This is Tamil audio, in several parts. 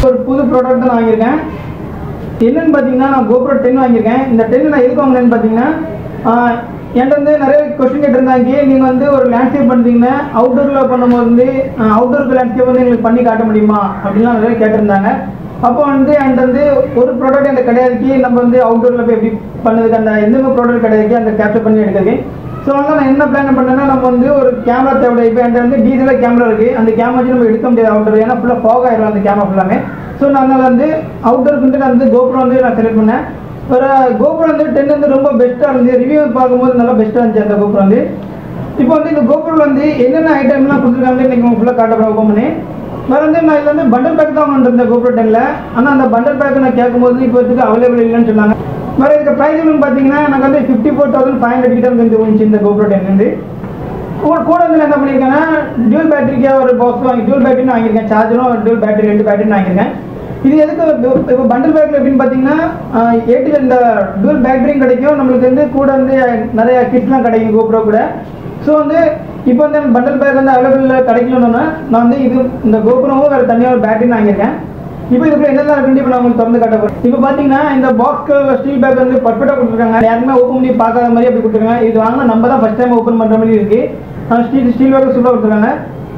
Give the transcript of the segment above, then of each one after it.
ஒரு புது ப்ராடக்ட் தான் வாங்கியிருக்கேன் என்னன்னு பார்த்தீங்கன்னா நான் GoPro டென் வாங்கியிருக்கேன் இந்த டென் நான் எதுக்கு வாங்கினேன்னு பார்த்தீங்கன்னா ஆஹ், என்கிட்ட வந்து நிறைய கொஸ்டின் கேட்டிருந்தாங்க நீங்கள் வந்து ஒரு லேண்ட்ஸ்கேப் பண்ணுறீங்கன்னா அவுட்டோரில் பண்ணும்போது வந்து அவுட்டோருக்கு லேண்ட்ஸ்கேப் வந்து எங்களுக்கு பண்ணி காட்ட முடியுமா அப்படின்லாம் நிறைய கேட்டிருந்தாங்க அப்போ வந்து என்கிட்ட வந்து ஒரு ப்ராடக்ட் என்கிட்ட கிடையாதுக்கு நம்ம வந்து அவுட்டோரில் போய் எப்படி பண்ணதுக்கு அந்த எந்த ப்ராடக்ட் கிடையாது அந்த கேப்சர் பண்ணி எடுக்கிறதுக்கு ஸோ வந்து நான் என்ன பிளான் பண்ணேன்னா நம்ம வந்து ஒரு கேமரா தேவை இப்போ என்கிட்ட வந்து டீசலாக கேமரா இருக்குது அந்த கேமரா வச்சு நம்ம எடுக்க முடியாது அவுட்டர் ஏன்னா ஃபுல்லாக ஃபாக் ஆயிடும் அந்த கேமரா ஃபுல்லாமே ஸோ நான் அதனால வந்து அவுட்டருக்கு நான் வந்து கோப்ரோ வந்து நான் செலக்ட் பண்ணேன் ஒரு கோப்ரோ வந்து டென் வந்து ரொம்ப பெஸ்ட்டாக இருந்துச்சு ரிவ்யூ பார்க்கும்போது நல்லா பெஸ்ட்டாக இருந்துச்சு அந்த கோப்ரோ வந்து இப்போ வந்து இந்த கோப்ரோவில் வந்து என்னென்ன ஐட்டம்லாம் கொடுத்துருக்காங்க நீங்கள் ஃபுல்லாக காட்ட போகிறேன் ஓப்பன் பண்ணி வேறு வந்து நான் இதில் வந்து பண்டல் பேக் தான் வாங்கிட்டு கோப்ரோ டென்னில் ஆனால் அந்த பண்டல் பேக் நான் கேட்கும்போது இப்போதைக்கு அவைலபிள் இல்லைன்னு சொன்னாங்க வேறு இதுக்கு ப்ரைஸ் பார்த்தீங்கன்னா எனக்கு வந்து fifty four thousand five hundred கிட்ட வந்து இருந்துச்சு இந்த கோப்ரோ டென் வந்து கூட கூட வந்து நான் என்ன பண்ணியிருக்கேன்னா டியூல் பேட்டரிக்கு ஒரு பாக்ஸ் வாங்கி டியூல் பேட்டரி வாங்கியிருக்கேன் சார்ஜரும் டியூல் பேட்டரி ரெண்டு பேட்டரி வாங்கியிருக்கேன் இது எதுக்கு இப்போ பண்டல் பேக்கில் எப்படின்னு பார்த்தீங்கன்னா ஏடி இந்த டியூல் பேட்டரியும் கிடைக்கும் நம்மளுக்கு வந்து கூட வந்து நிறைய கிட்ஸ்லாம் கிடைக்கும் கோப்ரோ கூட ஸோ வந்து இப்போ வந்து எனக்கு பண்டல் பேக் வந்து அவைலபிள் கிடைக்கலன்னு நான் வந்து இது இந்த கோபுரமும் வேறு தனியாக ஒரு பேட்டரி வாங்கியிருக்கேன் இப்போ இதுக்குள்ள என்னெல்லாம் இருக்குன்னு இப்போ நான் உங்களுக்கு திறந்து காட்ட போகிறேன் இப்போ பார்த்தீங்கன்னா இந்த பாக்ஸ்க்கு ஸ்டீல் பேக் வந்து பர்ஃபெக்டாக கொடுத்துருக்காங்க யாருமே ஓப்பன் பண்ணி பார்க்காத மாதிரி அப்படி கொடுத்துருக்காங்க இது வாங்கினா நம்ம தான் ஃபஸ்ட் டைம் ஓப்பன் பண்ணுற மாதிரி இருக்கு ஸ்டீல் ஸ்டீல் பேக் சூப்பராக கொடுத்துருக்காங்க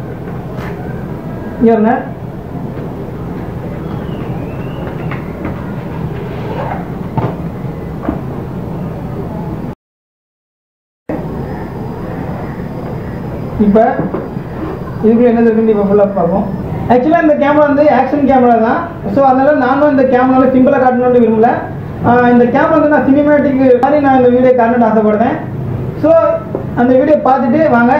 இங்கே இருங்க இப்போ இதுக்குள்ள என்னது இருக்குன்னு இப்போ ஃபுல்லாக பார்ப்போம் ஆக்சுவலாக இந்த கேமரா வந்து ஆக்ஷன் கேமரா தான் ஸோ அதனால நானும் இந்த கேமராவில் சிம்பிளாக காட்டணும்னு விரும்பல ஆஹ் இந்த கேமரா வந்து நான் சினிமேட்டிக் மாதிரி நான் இந்த வீடியோ காட்டணும்னு ஆசைப்படுறேன் ஸோ அந்த வீடியோ பார்த்துட்டு வாங்க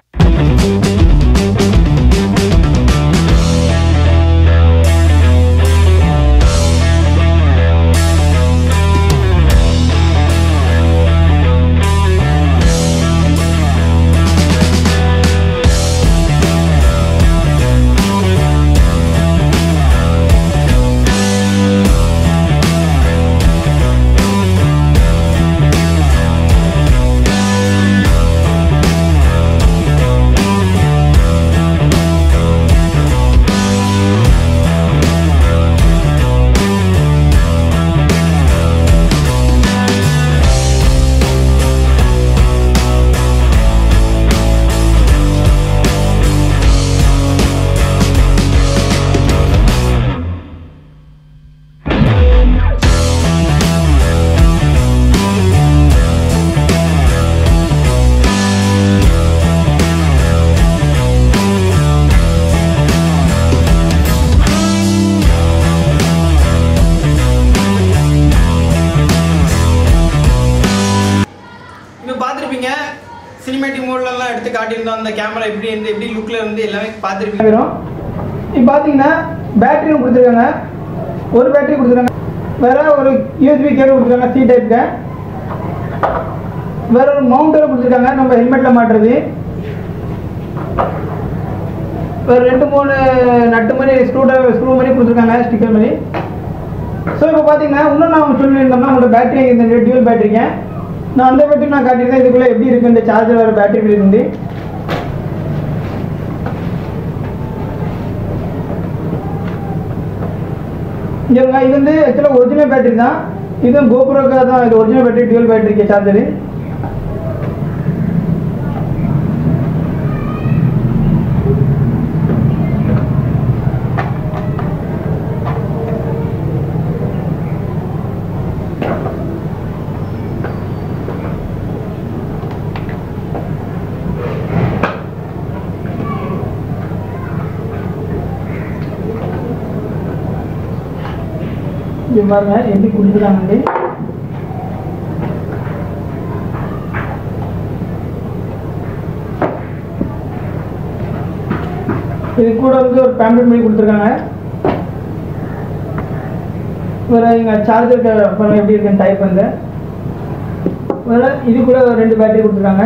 இப்போ பார்த்துருப்பீங்க சினிமேட்டிக் மோட்லலாம் எடுத்து காட்டியிருந்தோம் அந்த கேமரா எப்படி இருந்து எப்படி லுக்கில் இருந்து எல்லாமே பார்த்துருப்பீங்க இப்போ பார்த்தீங்கன்னா பேட்டரி கொடுத்துருக்காங்க ஒரு பேட்டரி கொடுத்துருக்காங்க வேற ஒரு யூஎஸ்பி கேபிள் கொடுத்துருக்காங்க சி டைப்க்கு வேற ஒரு மவுண்டர் கொடுத்துருக்காங்க நம்ம ஹெல்மெட்டில் மாட்டுறது வேற ரெண்டு மூணு நட்டு மாதிரி ஸ்க்ரூ ஸ்க்ரூ மாதிரி கொடுத்துருக்காங்க ஸ்டிக்கர் மாதிரி ஸோ இப்போ பார்த்தீங்கன்னா இன்னும் நான் சொல்லியிருந்தோம்னா உங்களோட பேட்டரி இந்த டியூல் பேட்டரிங்க நான் அந்த பேட்டரி நான் காட்டியிருந்தேன் இதுக்குள்ளே எப்படி இருக்கு இந்த சார்ஜர் வர பேட்டரி இருந்து இங்க இருங்க, இது வந்து ஆக்சுவலாக ஒரிஜினல் பேட்டரி தான் இது கோபுரோக்காக தான் இது ஒரிஜினல் பேட்டரி டியூல் பேட்டரிக்கு சார்ஜரு இது பாருங்க எப்படி கொடுத்துருக்காங்க இது கூட வந்து ஒரு பேம்ப்ளெட் மாதிரி கொடுத்துருக்காங்க வேற இங்க சார்ஜர் பாருங்க எப்படி இருக்குன்னு டைப் வந்து வேற இது கூட ஒரு ரெண்டு பேட்டரி கொடுத்துருக்காங்க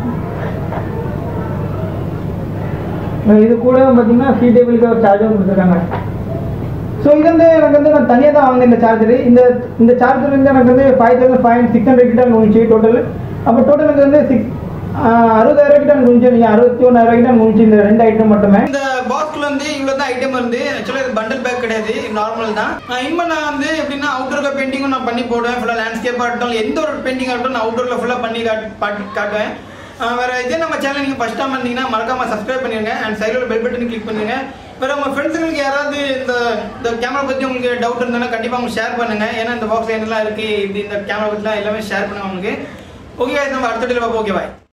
வேற இது கூட பார்த்தீங்கன்னா சி டேபிளுக்கு ஒரு சார்ஜரும் கொடுத்துருக்காங்க ஸோ இது வந்து எனக்கு வந்து நான் தனியாக தான் வாங்கினேன் இந்த சார்ஜர் இந்த இந்த சார்ஜர் வந்து எனக்கு வந்து five thousand five six hundred கிட்ட வந்துச்சு டோட்டல் அப்போ டோட்டல் எனக்கு வந்து சிக்ஸ் அறுபதாயிரம் கிட்ட முடிஞ்சிருங்க அறுபத்தி ஒன்றாயிரம் கிட்ட முடிஞ்சு இந்த ரெண்டு ஐட்டம் மட்டுமே இந்த பாக்ஸ்ல வந்து இவ்வளோ தான் ஐட்டம் இருந்து ஆக்சுவலாக இது பண்டல் பேக் கிடையாது நார்மல் தான் நான் இனிமேல் நான் வந்து எப்படின்னா அவுட்டோர் பெயிண்டிங்கும் நான் பண்ணி போடுவேன் ஃபுல்லாக லேண்ட்ஸ்கேப் ஆகட்டும் எந்த ஒரு பெயிண்டிங் ஆகட்டும் நான் அவுட்டோரில் ஃபுல்லாக பண்ணி காட் பாட்டு காட்டுவேன் ஆஹ் வேற இதே நம்ம சேனல் நீங்கள் ஃபஸ்ட் டைம் வந்தீங்கன்னா மறக்காம சப்ஸ்கிரைப் பண்ணிருங்க அண்ட் சைடில் பெல் பட்டன் கிளிக் பண்ணுங்க வேற உங்க ஃப்ரெண்ட்ஸுங்களுக்கு யாராவது இந்த இந்த கேமரா பற்றி உங்களுக்கு டவுட் இருந்தாலும் கண்டிப்பாக அவங்க ஷேர் பண்ணுங்க ஏன்னா இந்த பாக்ஸ் என்னெல்லாம் இருக்கு இப்படி இந்த கேமரா பற்றிலாம் எல்லாமே ஷேர் பண்ணுங்க உங்களுக்கு ஓகே நம்ம அடுத்த வீடியோவில் பார்ப்போம் ஓகே பாய்